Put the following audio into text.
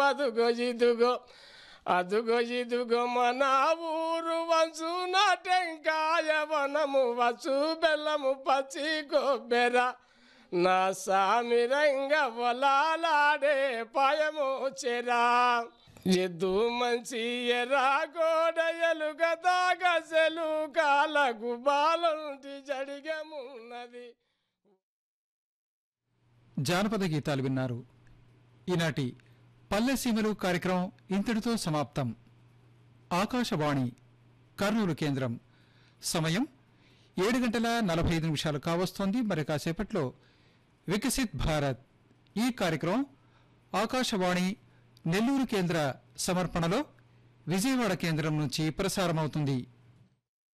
అదుగో ఇదుగో అదుగో ఇదుగో మన ఊరు వంచు నా టెంకాయ వనము వచ్చు బెల్లము పచ్చి కొబ్బెర నా సామి రంగ పొలాలాడే పాయము చెరా ఎద్దు మంచి ఎర్రా గోడ ఎలుగ దాగసెలు కాలకు బాలంటి జడిగమున్నది జానపద గీతాలు విన్నారు ఈనాటి పల్లె సీమలు కార్యక్రమం ఇంతటితో సమాప్తం ఆకాశవాణి కర్నూలు కేంద్రం సమయం ఏడు గంటల నలభై ఐదు నిమిషాలు కావస్తోంది మరి కాసేపట్లో వికసిత్ భారత్ ఈ కార్యక్రమం ఆకాశవాణి నెల్లూరు కేంద్ర సమర్పణలో విజయవాడ కేంద్రం నుంచి ప్రసారమవుతుంది